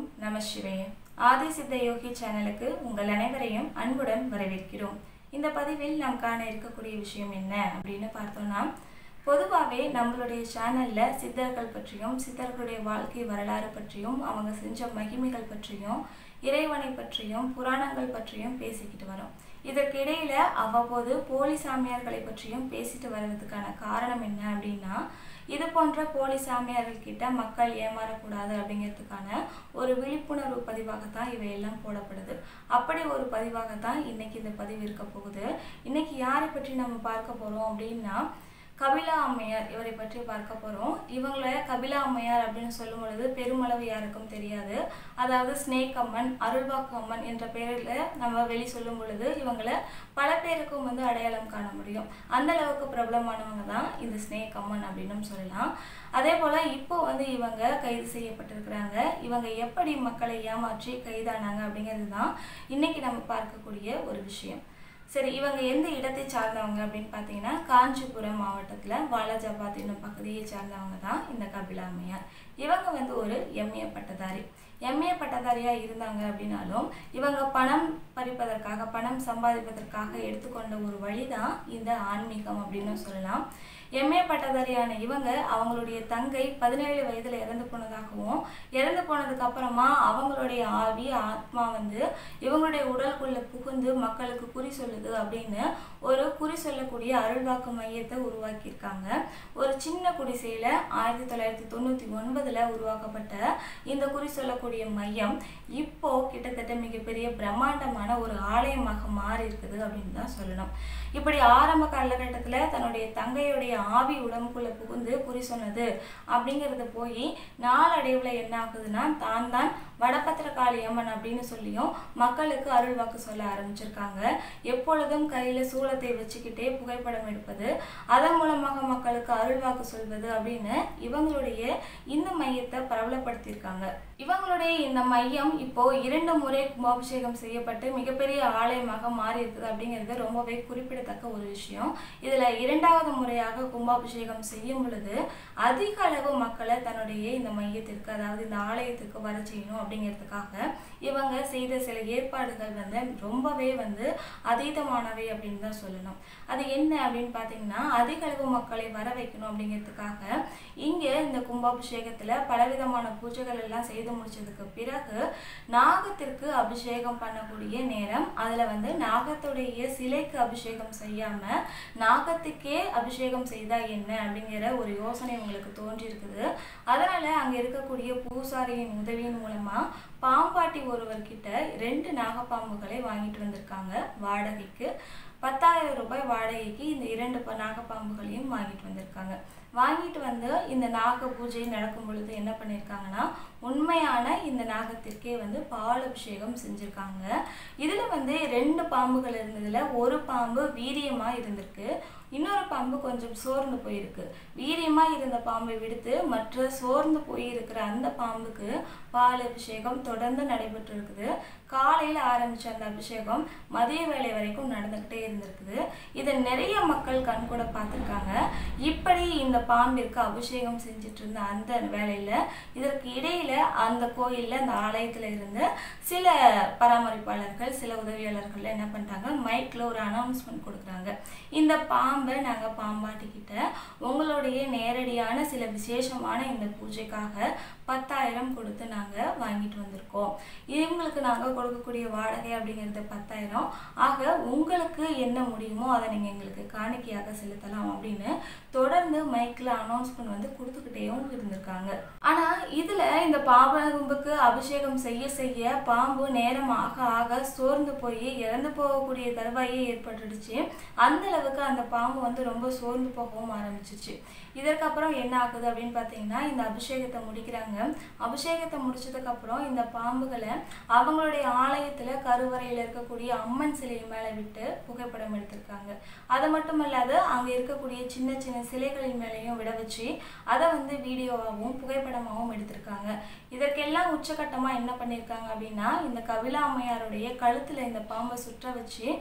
நம சிவைய ஆதி சித்த யோகி சேனலுக்கு உங்கள் அனைவரையும் அன்புடன் வரவேற்கிறோம் இந்த பதிவில் நாம் காண இருக்கக்கூடிய விஷயம் என்ன அப்படின்னு பார்த்தோம்னா பொதுவாகவே நம்மளுடைய சேனலில் சித்தர்கள் பற்றியும் சித்தர்களுடைய வாழ்க்கை வரலாறு பற்றியும் அவங்க செஞ்ச மகிமைகள் பற்றியும் இறைவனை பற்றியும் புராணங்கள் பற்றியும் பேசிக்கிட்டு வரோம் இதற்கிடையில அவ்வப்போது போலி சாமியார்களை பற்றியும் பேசிட்டு வர்றதுக்கான காரணம் என்ன அப்படின்னா இது போன்ற போலி சாமியார்கள் கிட்ட மக்கள் ஏமாறக்கூடாது அப்படிங்கிறதுக்கான ஒரு விழிப்புணர்வு பதிவாகத்தான் இவையெல்லாம் போடப்படுது அப்படி ஒரு பதிவாகத்தான் இன்னைக்கு இந்த பதிவு இருக்க போகுது இன்னைக்கு யாரை பற்றி நம்ம பார்க்க போறோம் அப்படின்னா கபிலா அம்மையார் இவரை பற்றி பார்க்க போகிறோம் இவங்கள கபிலா அம்மையார் அப்படின்னு சொல்லும் பொழுது பெருமளவு யாருக்கும் தெரியாது அதாவது ஸ்னேக் அம்மன் அருள்வாக்கு அம்மன் என்ற பெயரில் நம்ம வெளி சொல்லும் பொழுது இவங்கள பல பேருக்கும் வந்து அடையாளம் காண முடியும் அந்த அளவுக்கு பிரபலமானவங்க தான் இந்த ஸ்னேக் அம்மன் அப்படின்னு சொல்லலாம் அதே போல் இப்போ வந்து இவங்க கைது செய்யப்பட்டிருக்கிறாங்க இவங்க எப்படி மக்களை ஏமாற்றி கைதானாங்க அப்படிங்கிறது தான் இன்னைக்கு நம்ம பார்க்கக்கூடிய ஒரு விஷயம் சரி இவங்க எந்த இடத்தை சார்ந்தவங்க அப்படின்னு பார்த்தீங்கன்னா காஞ்சிபுரம் மாவட்டத்தில் வாலாஜாபாத் என்னும் பகுதியை சார்ந்தவங்க தான் இந்த கபிலா அம்மையார் இவங்க வந்து ஒரு எம்ஏ பட்டதாரி எம்ஏ பட்டதாரியாக இருந்தாங்க அப்படின்னாலும் இவங்க பணம் பறிப்பதற்காக பணம் சம்பாதிப்பதற்காக எடுத்துக்கொண்ட ஒரு வழி தான் இந்த ஆன்மீகம் அப்படின்னு சொல்லலாம் எம்ஏ பட்டதாரியான இவங்க அவங்களுடைய தங்கை பதினேழு வயதில் இறந்து போனதாகவும் இறந்து போனதுக்கு அப்புறமா அவங்களுடைய ஆவி ஆத்மா வந்து இவங்களுடைய உடலுக்குள்ள புகுந்து மக்களுக்கு குறி சொல்லுது அப்படின்னு ஒரு குறி சொல்லக்கூடிய அருள்வாக்கு மையத்தை உருவாக்கியிருக்காங்க ஒரு சின்ன குடிசையில் ஆயிரத்தி தொள்ளாயிரத்தி தொண்ணூற்றி ஒன்பதில் உருவாக்கப்பட்ட இந்த குறி சொல்லக்கூடிய மையம் இப்போ கிட்டத்தட்ட மிகப்பெரிய பிரம்மாண்டமான ஒரு ஆலயமாக மாறி இருக்குது அப்படின்னு தான் சொல்லணும் இப்படி ஆரம்ப காலகட்டத்தில் தன்னுடைய தங்கையுடைய ஆவி உடம்புக்குள்ள புகுந்து குறி சொன்னது அப்படிங்கிறத போய் நாளடைவில் என்ன ஆகுதுன்னா தான் தான் வடபத்திரகாளி அம்மன் அப்படின்னு சொல்லியும் மக்களுக்கு அருள் வாக்கு சொல்ல ஆரம்பிச்சிருக்காங்க எப்பொழுதும் கையில் சூளத்தை வச்சுக்கிட்டே புகைப்படம் எடுப்பது அதன் மூலமாக மக்களுக்கு அருள் வாக்கு சொல்வது அப்படின்னு இவங்களுடைய இந்த மையத்தை பிரபலப்படுத்தியிருக்காங்க இவங்களுடைய இந்த மையம் இப்போ இரண்டு முறை கும்பாபிஷேகம் செய்யப்பட்டு மிகப்பெரிய ஆலயமாக மாறி இருக்குது அப்படிங்கிறது ரொம்பவே குறிப்பிடத்தக்க ஒரு விஷயம் இதுல இரண்டாவது முறையாக கும்பாபிஷேகம் செய்யும் பொழுது அதிக அளவு மக்களை தன்னுடைய இந்த மையத்திற்கு அதாவது இந்த ஆலயத்திற்கு வர செய்யணும் அப்படிங்கிறதுக்காக இவங்க செய்த சில ஏற்பாடுகள் வந்து ரொம்பவே வந்து அதீதமானவை அப்படின்னு தான் சொல்லணும் அது என்ன அப்படின்னு பார்த்தீங்கன்னா அதிக அளவு மக்களை வர வைக்கணும் அப்படிங்கிறதுக்காக இங்கே இந்த கும்பாபிஷேகத்தில் பலவிதமான பூஜைகள் எல்லாம் செய்து முடிச்சதுக்கு பிறகு நாகத்திற்கு அபிஷேகம் பண்ணக்கூடிய நேரம் அதில் வந்து நாகத்துடைய சிலைக்கு அபிஷேகம் செய்யாமல் நாகத்துக்கே அபிஷேகம் செய்தால் என்ன அப்படிங்கிற ஒரு யோசனை உங்களுக்கு தோன்றியிருக்குது அதனால் அங்கே இருக்கக்கூடிய பூசாரியின் உதவியின் மூலமாக பாம்பாட்டி ஒருவர்கிட்ட ரெண்டு நாகப்பாம்புகளை வாங்கிட்டு வந்திருக்காங்க வாடகைக்கு பத்தாயிரம் ரூபாய் வாடகைக்கு இந்த இரண்டு ப- நாகப்பாம்புகளையும் வாங்கிட்டு வந்திருக்காங்க வாங்கிட்டு வந்து இந்த நாக பூஜை நடக்கும் பொழுது என்ன பண்ணியிருக்காங்கன்னா உண்மையான இந்த நாகத்திற்கே வந்து பால் அபிஷேகம் செஞ்சுருக்காங்க இதில் வந்து ரெண்டு பாம்புகள் இருந்ததில் ஒரு பாம்பு வீரியமாக இருந்திருக்கு இன்னொரு பாம்பு கொஞ்சம் சோர்ந்து போயிருக்கு வீரியமாக இருந்த பாம்பை விடுத்து மற்ற சோர்ந்து போயிருக்கிற அந்த பாம்புக்கு பால் அபிஷேகம் தொடர்ந்து நடைபெற்று இருக்குது காலையில் ஆரம்பித்த அந்த அபிஷேகம் மதிய வேலை வரைக்கும் நடந்துக்கிட்டே இருந்திருக்குது இதை நிறைய மக்கள் கண்கூட பார்த்துருக்காங்க இப்படி இந்த பாம்பிற்கு அபிஷேகம் செஞ்சுட்டு இருந்த அந்த வேலையில் இதற்கு இடையில அந்த கோயிலில் அந்த ஆலயத்தில் இருந்து சில பராமரிப்பாளர்கள் சில உதவியாளர்கள் என்ன பண்ணிட்டாங்க மைக்கில் ஒரு அனௌன்ஸ்மெண்ட் கொடுக்குறாங்க இந்த பாம்பை நாங்கள் பாம்பாட்டிக்கிட்ட உங்களுடைய நேரடியான சில விசேஷமான இந்த பூஜைக்காக பத்தாயிரம் கொடுத்து நாங்கள் வாங்கிட்டு வந்திருக்கோம் இவங்களுக்கு நாங்கள் கொடுக்கக்கூடிய வாடகை அப்படிங்கிறது பத்தாயிரம் ஆக உங்களுக்கு என்ன முடியுமோ அதை நீங்கள் எங்களுக்கு காணிக்கையாக செலுத்தலாம் அப்படின்னு தொடர்ந்து மைக்கில் அனௌன்ஸ்மெண்ட் வந்து கொடுத்துக்கிட்டேயும் இருந்திருக்காங்க ஆனால் இதில் இந்த பாம்புக்கு அபிஷேகம் செய்ய செய்ய பாம்பு நேரம் ஆக ஆக சோர்ந்து போய் இறந்து போகக்கூடிய தருவாயே ஏற்பட்டுடுச்சு அந்த அளவுக்கு அந்த பாம்பு வந்து ரொம்ப சோர்ந்து போகவும் ஆரம்பிச்சிச்சு இதற்கப்புறம் என்ன ஆகுது அப்படின்னு பார்த்தீங்கன்னா இந்த அபிஷேகத்தை முடிக்கிறாங்க அபிஷேகத்தை முடிச்சதுக்கப்புறம் இந்த பாம்புகளை அவங்களுடைய ஆலயத்தில் கருவறையில் இருக்கக்கூடிய அம்மன் சிலை மேலே விட்டு புகைப்படம் எடுத்திருக்காங்க அது மட்டும் இல்லாது அங்கே இருக்கக்கூடிய சின்ன சின்ன சிலைகளின் மேலேயும் விட வச்சு அதை வந்து வீடியோவாகவும் புகைப்படமாகவும் எடுத்திருக்காங்க இதற்கெல்லாம் உச்சகட்டமாக என்ன பண்ணியிருக்காங்க அப்படின்னா இந்த கபிலா அம்மையாருடைய கழுத்தில் இந்த பாம்பை சுற்ற வச்சு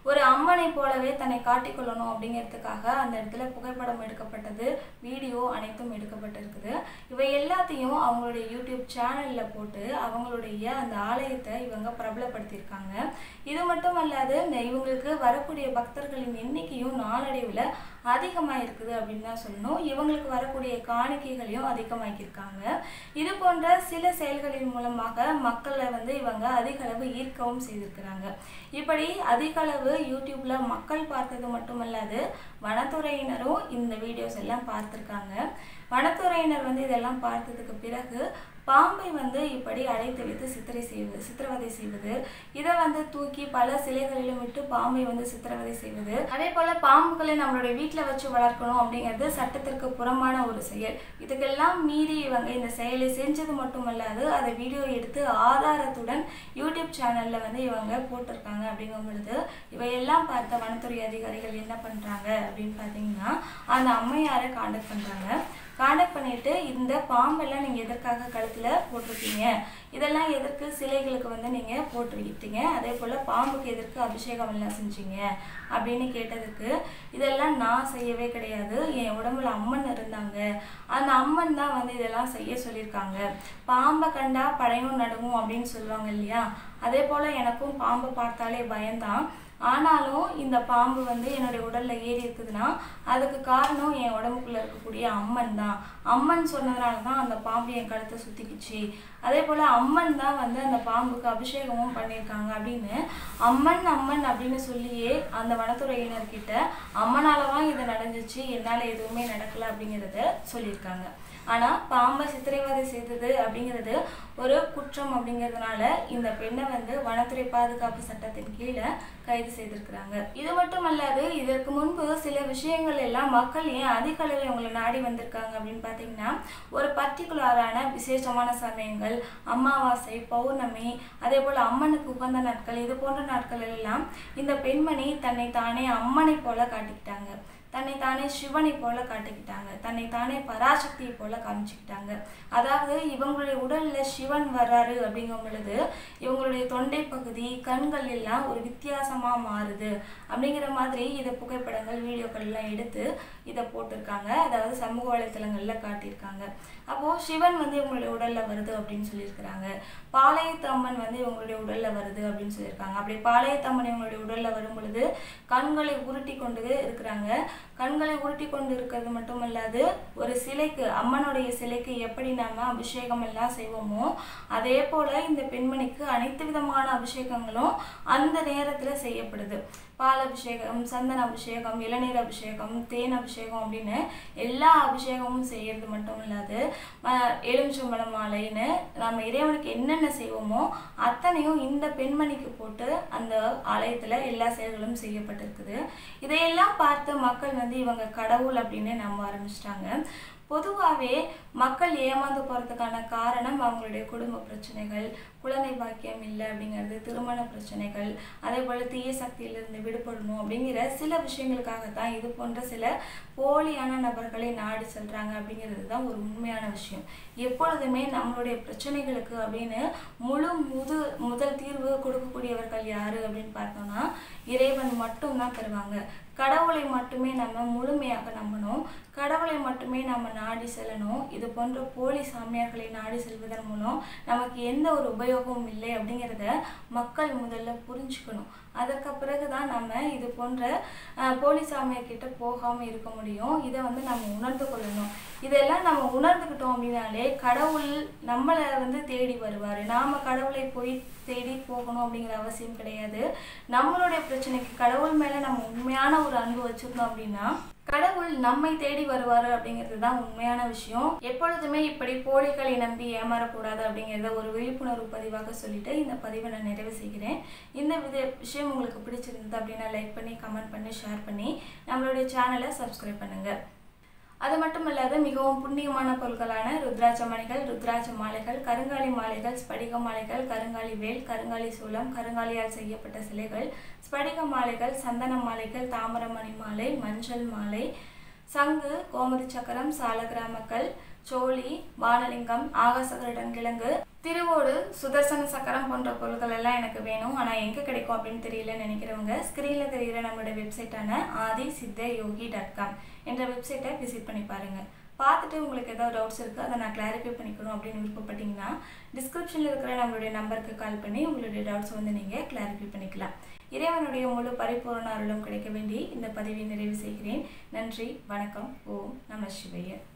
ஒரு அம்மனை போலவே தன்னை காட்டிக்கொள்ளணும் அப்படிங்கிறதுக்காக அந்த இடத்துல புகைப்படம் எடுக்கப்பட்டது வீடியோ அனைத்தும் எடுக்கப்பட்டிருக்குது இவை எல்லாத்தையும் அவங்களுடைய யூடியூப் சேனலில் போட்டு அவங்களுடைய அந்த ஆலயத்தை இவங்க பிரபலப்படுத்தியிருக்காங்க இது மட்டும் அல்லாது இந்த இவங்களுக்கு வரக்கூடிய பக்தர்களின் எண்ணிக்கையும் நாளடைவில் அதிகமாக இருக்குது அப்படின்னு தான் சொல்லணும் இவங்களுக்கு வரக்கூடிய காணிக்கைகளையும் அதிகமாக்கியிருக்காங்க இது போன்ற சில செயல்களின் மூலமாக மக்களை வந்து இவங்க அதிக அளவு ஈர்க்கவும் செய்திருக்கிறாங்க இப்படி அதிக அளவு யூடியூப்ல மக்கள் பார்த்தது மட்டுமல்லாது வனத்துறையினரும் இந்த வீடியோஸ் எல்லாம் பார்த்துருக்காங்க வனத்துறையினர் வந்து இதெல்லாம் பார்த்ததுக்கு பிறகு பாம்பை வந்து இப்படி அடைத்து வைத்து சித்திரை செய்வது சித்திரவதை செய்வது இதை வந்து தூக்கி பல சிலைகளிலும் விட்டு பாம்பை வந்து சித்திரவதை செய்வது அதே போல பாம்புகளை நம்மளுடைய வீட்டில் வச்சு வளர்க்கணும் அப்படிங்கிறது சட்டத்திற்கு புறமான ஒரு செயல் இதுக்கெல்லாம் மீறி இவங்க இந்த செயலை செஞ்சது மட்டுமல்லாது அதை வீடியோ எடுத்து ஆதாரத்துடன் யூடியூப் சேனல்ல வந்து இவங்க போட்டிருக்காங்க அப்படிங்கும் பொழுது இவையெல்லாம் பார்த்த வனத்துறை அதிகாரிகள் என்ன பண்றாங்க அப்படின்னு பார்த்தீங்கன்னா அந்த அம்மையாரை காண்டக்ட் பண்றாங்க காண்டக்ட் பண்ணிட்டு இந்த பாம்பெல்லாம் நீங்கள் எதற்காக கழுத்தில் போட்டிருக்கீங்க இதெல்லாம் எதற்கு சிலைகளுக்கு வந்து நீங்கள் போட்டுக்கிட்டீங்க அதே போல் பாம்புக்கு எதற்கு அபிஷேகம் எல்லாம் செஞ்சீங்க அப்படின்னு கேட்டதுக்கு இதெல்லாம் நான் செய்யவே கிடையாது என் உடம்புல அம்மன் இருந்தாங்க அந்த அம்மன் தான் வந்து இதெல்லாம் செய்ய சொல்லியிருக்காங்க பாம்பை கண்டா படையும் நடுங்கும் அப்படின்னு சொல்லுவாங்க இல்லையா அதே போல் எனக்கும் பாம்பை பார்த்தாலே பயம்தான் ஆனாலும் இந்த பாம்பு வந்து என்னுடைய உடல்ல ஏறி இருக்குதுன்னா அதுக்கு காரணம் என் உடம்புக்குள்ள இருக்கக்கூடிய அம்மன் தான் அம்மன் சொன்னதுனால தான் அந்த பாம்பு என் கழுத்தை சுத்திக்குச்சு அதே போல அம்மன் தான் வந்து அந்த பாம்புக்கு அபிஷேகமும் பண்ணியிருக்காங்க அப்படின்னு அம்மன் அம்மன் அப்படின்னு சொல்லியே அந்த வனத்துறையினர்கிட்ட அம்மனாலதான் இது நடந்துச்சு என்னால எதுவுமே நடக்கல அப்படிங்கிறத சொல்லியிருக்காங்க ஆனா பாம்பை சித்திரைவதை செய்தது அப்படிங்கிறது ஒரு குற்றம் அப்படிங்கிறதுனால இந்த பெண்ணை வந்து வனத்துறை பாதுகாப்பு சட்டத்தின் கீழே கைது செய்திருக்கிறாங்க இது மட்டும் அல்லாது இதற்கு முன்பு சில விஷயங்கள் எல்லாம் மக்கள் ஏன் அதிக அளவில் இவங்களை நாடி வந்திருக்காங்க அப்படின்னு பார்த்தீங்கன்னா ஒரு பர்டிகுலரான விசேஷமான சமயங்கள் அமாவாசை பௌர்ணமி அதே போல் அம்மனுக்கு உகந்த நாட்கள் இது போன்ற நாட்கள் எல்லாம் இந்த பெண்மணி தன்னை தானே அம்மனை போல காட்டிக்கிட்டாங்க தன்னை தானே சிவனை போல காட்டிக்கிட்டாங்க தன்னை தானே பராசக்தியை போல காமிச்சுக்கிட்டாங்க அதாவது இவங்களுடைய உடல்ல சிவன் வர்றாரு அப்படிங்கும் பொழுது இவங்களுடைய தொண்டை பகுதி கண்கள் எல்லாம் ஒரு வித்தியாசமா மாறுது அப்படிங்கிற மாதிரி இதை புகைப்படங்கள் வீடியோக்கள் எல்லாம் எடுத்து இதை போட்டிருக்காங்க அதாவது சமூக வலைத்தளங்கள்ல காட்டியிருக்காங்க அப்போ சிவன் வந்து இவங்களுடைய உடல்ல வருது அப்படின்னு சொல்லியிருக்கிறாங்க பாளையத்து அம்மன் வந்து இவங்களுடைய உடல்ல வருது அப்படின்னு சொல்லியிருக்காங்க அப்படி பாளையத்து அம்மன் இவங்களுடைய உடல்ல வரும் பொழுது கண்களை உருட்டி கொண்டு இருக்கிறாங்க கண்களை உருட்டி கொண்டு இருக்கிறது மட்டுமல்லாது ஒரு சிலைக்கு அம்மனுடைய சிலைக்கு எப்படி நாம அபிஷேகம் எல்லாம் செய்வோமோ அதே போல இந்த பெண்மணிக்கு அனைத்து விதமான அபிஷேகங்களும் அந்த நேரத்துல செய்யப்படுது பால் அபிஷேகம் சந்தன அபிஷேகம் இளநீர் அபிஷேகம் தேன் அபிஷேகம் அப்படின்னு எல்லா அபிஷேகமும் செய்யறது மட்டும் இல்லாது அஹ், எலுமிச்சம்பழம் மாலைன்னு நம்ம இறைவனுக்கு என்னென்ன செய்வோமோ அத்தனையும் இந்த பெண்மணிக்கு போட்டு அந்த ஆலயத்துல எல்லா செயல்களும் செய்யப்பட்டிருக்குது இதையெல்லாம் பார்த்து மக்கள் வந்து இவங்க கடவுள் அப்படின்னு நம்ப ஆரம்பிச்சிட்டாங்க பொதுவாகவே மக்கள் ஏமாந்து போகிறதுக்கான காரணம் அவங்களுடைய குடும்ப பிரச்சனைகள் குழந்தை பாக்கியம் இல்லை அப்படிங்கிறது திருமண பிரச்சனைகள் அதே போல் தீய சக்தியிலிருந்து விடுபடணும் அப்படிங்கிற சில விஷயங்களுக்காக தான் இது போன்ற சில போலியான நபர்களை நாடி செல்றாங்க அப்படிங்கிறது தான் ஒரு உண்மையான விஷயம் எப்பொழுதுமே நம்மளுடைய பிரச்சனைகளுக்கு அப்படின்னு முழு முது முதல் தீர்வு கொடுக்கக்கூடியவர்கள் யாரு அப்படின்னு பார்த்தோம்னா இறைவன் மட்டும்தான் தருவாங்க கடவுளை மட்டுமே நம்ம முழுமையாக நம்பணும் கடவுளை மட்டுமே நம்ம நாடி செல்லணும் இது போன்ற போலி சாமியார்களை நாடி செல்வதன் மூலம் நமக்கு எந்த ஒரு உபயோகமும் இல்லை அப்படிங்கிறத மக்கள் முதல்ல புரிஞ்சுக்கணும் அதற்கு பிறகுதான் நம்ம இது போன்ற அஹ், போலி சாமியார் கிட்ட போகாம இருக்க முடியும் இதை வந்து நம்ம உணர்ந்து கொள்ளணும் இதெல்லாம் நம்ம உணர்ந்துக்கிட்டோம் அப்படின்னாலே கடவுள் நம்மளை வந்து தேடி வருவார் நாம கடவுளை போய் தேடி போகணும் அப்படிங்கிற அவசியம் கிடையாது நம்மளுடைய பிரச்சனைக்கு கடவுள் மேல நம்ம உண்மையான ஒரு அன்பு வச்சிருந்தோம் அப்படின்னா கடவுள் நம்மை தேடி வருவாரு அப்படிங்கிறது தான் உண்மையான விஷயம் எப்பொழுதுமே இப்படி போலிகளை நம்பி ஏமாறக்கூடாது அப்படிங்கிறத ஒரு விழிப்புணர்வு பதிவாக சொல்லிட்டு இந்த பதிவை நான் நிறைவு செய்கிறேன் இந்த வித விஷயம் உங்களுக்கு பிடிச்சிருந்தது அப்படின்னா லைக் பண்ணி கமெண்ட் பண்ணி ஷேர் பண்ணி நம்மளுடைய சேனலை சப்ஸ்கிரைப் பண்ணுங்க அது மட்டும் இல்லாத மிகவும் புண்ணியமான பொருட்களான ருத்ராட்ச மணிகள் ருத்ராட்ச மாலைகள் கருங்காலி மாலைகள் ஸ்படிக மாலைகள் கருங்காலி வேல் கருங்காலி சூலம் கருங்காலியால் செய்யப்பட்ட சிலைகள் ஸ்படிக மாலைகள் சந்தன மாலைகள் தாமரமணி மாலை மஞ்சள் மாலை சங்கு கோமதி சக்கரம் சாலகிராமக்கல் சோழி பாலலிங்கம் ஆகாசகருடன் கிழங்கு திருவோடு சுதர்சன சக்கரம் போன்ற பொருட்கள் எல்லாம் எனக்கு வேணும் ஆனால் எங்கே கிடைக்கும் அப்படின்னு தெரியலன்னு நினைக்கிறவங்க ஸ்க்ரீனில் தெரிகிற நம்மளோட வெப்சைட்டான ஆதி சித்த யோகி டாட் காம் என்ற வெப்சைட்டை விசிட் பண்ணி பாருங்கள் பார்த்துட்டு உங்களுக்கு ஏதாவது டவுட்ஸ் இருக்குது அதை நான் கிளாரிஃபை பண்ணிக்கணும் அப்படின்னு விருப்பப்பட்டீங்கன்னா டிஸ்கிரிப்ஷனில் இருக்கிற நம்மளுடைய நம்பருக்கு கால் பண்ணி உங்களுடைய டவுட்ஸ் வந்து நீங்கள் கிளாரிஃபை பண்ணிக்கலாம் இறைவனுடைய முழு பரிபூரண அருளும் கிடைக்க வேண்டி இந்த பதிவை நிறைவு செய்கிறேன் நன்றி வணக்கம் ஓம் நம சிவைய